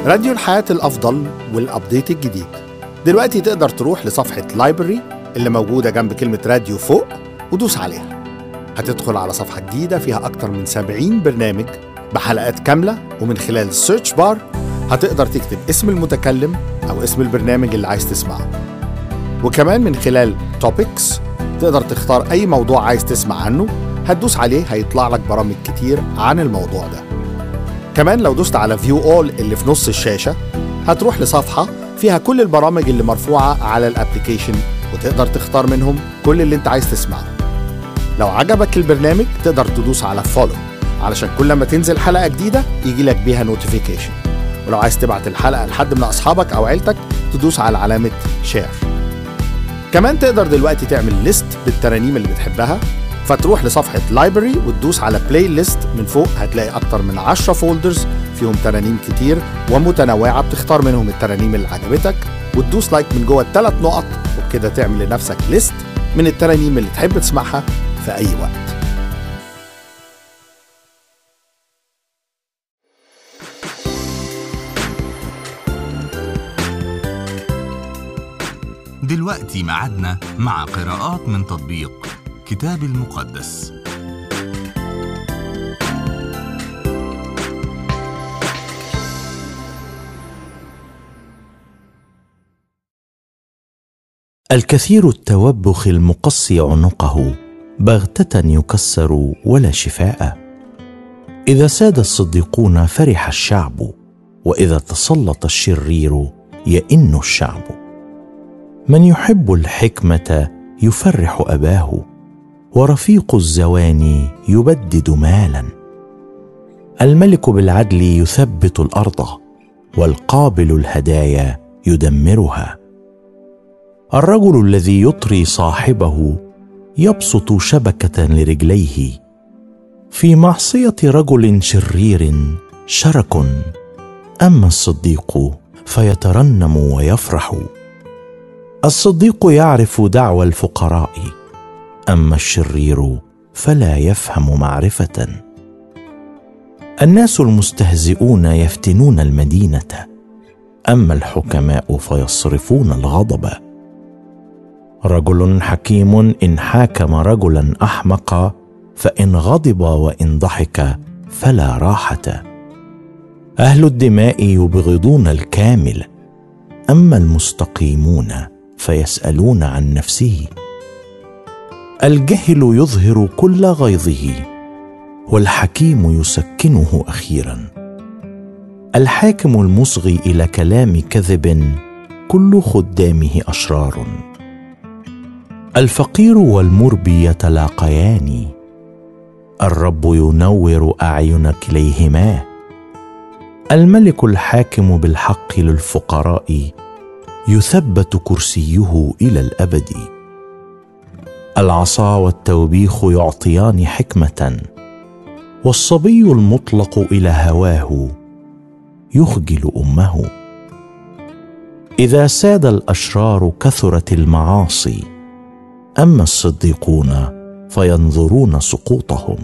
راديو الحياة الأفضل والأبديت الجديد دلوقتي تقدر تروح لصفحة لايبرري اللي موجودة جنب كلمة راديو فوق ودوس عليها هتدخل على صفحة جديدة فيها أكتر من 70 برنامج بحلقات كاملة ومن خلال السيرش بار هتقدر تكتب اسم المتكلم أو اسم البرنامج اللي عايز تسمعه وكمان من خلال توبكس تقدر تختار أي موضوع عايز تسمع عنه هتدوس عليه هيطلع لك برامج كتير عن الموضوع ده كمان لو دوست على فيو اول اللي في نص الشاشة هتروح لصفحة فيها كل البرامج اللي مرفوعة على الابليكيشن وتقدر تختار منهم كل اللي انت عايز تسمعه لو عجبك البرنامج تقدر تدوس على فولو علشان كل ما تنزل حلقة جديدة يجي لك بيها نوتيفيكيشن ولو عايز تبعت الحلقة لحد من أصحابك أو عيلتك تدوس على علامة شير كمان تقدر دلوقتي تعمل ليست بالترانيم اللي بتحبها فتروح لصفحة لايبرري وتدوس على بلاي ليست من فوق هتلاقي أكتر من 10 فولدرز فيهم ترانيم كتير ومتنوعة بتختار منهم الترانيم اللي عجبتك وتدوس لايك من جوه الثلاث نقط وبكده تعمل لنفسك ليست من الترانيم اللي تحب تسمعها في أي وقت دلوقتي ميعادنا مع قراءات من تطبيق كتاب المقدس الكثير التوبخ المقصي عنقه بغتة يكسر ولا شفاء إذا ساد الصديقون فرح الشعب وإذا تسلط الشرير يئن الشعب من يحب الحكمة يفرح أباه ورفيق الزواني يبدد مالا الملك بالعدل يثبت الأرض والقابل الهدايا يدمرها الرجل الذي يطري صاحبه يبسط شبكه لرجليه في معصيه رجل شرير شرك اما الصديق فيترنم ويفرح الصديق يعرف دعوى الفقراء اما الشرير فلا يفهم معرفه الناس المستهزئون يفتنون المدينه اما الحكماء فيصرفون الغضب رجل حكيم ان حاكم رجلا احمق فان غضب وان ضحك فلا راحه اهل الدماء يبغضون الكامل اما المستقيمون فيسالون عن نفسه الجهل يظهر كل غيظه والحكيم يسكنه اخيرا الحاكم المصغي الى كلام كذب كل خدامه اشرار الفقير والمربي يتلاقيان الرب ينور اعين كليهما الملك الحاكم بالحق للفقراء يثبت كرسيه الى الابد العصا والتوبيخ يعطيان حكمه والصبي المطلق الى هواه يخجل امه اذا ساد الاشرار كثرت المعاصي اما الصديقون فينظرون سقوطهم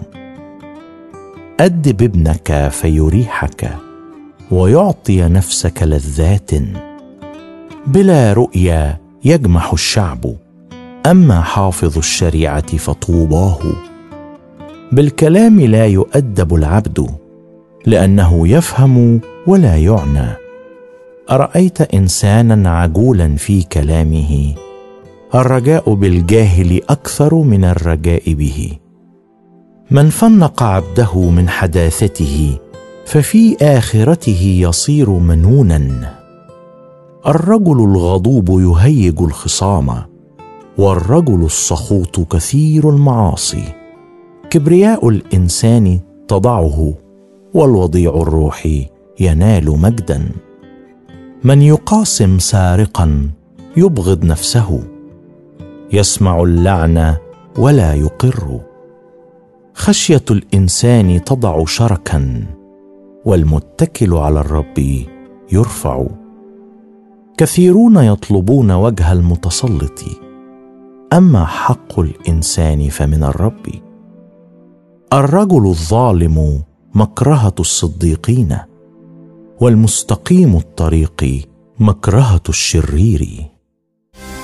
ادب ابنك فيريحك ويعطي نفسك لذات بلا رؤيا يجمح الشعب اما حافظ الشريعه فطوباه بالكلام لا يؤدب العبد لانه يفهم ولا يعنى ارايت انسانا عجولا في كلامه الرجاء بالجاهل اكثر من الرجاء به من فنق عبده من حداثته ففي اخرته يصير منونا الرجل الغضوب يهيج الخصام والرجل السخوط كثير المعاصي كبرياء الانسان تضعه والوضيع الروح ينال مجدا من يقاسم سارقا يبغض نفسه يسمع اللعن ولا يقر خشيه الانسان تضع شركا والمتكل على الرب يرفع كثيرون يطلبون وجه المتسلط اما حق الانسان فمن الرب الرجل الظالم مكرهه الصديقين والمستقيم الطريق مكرهه الشرير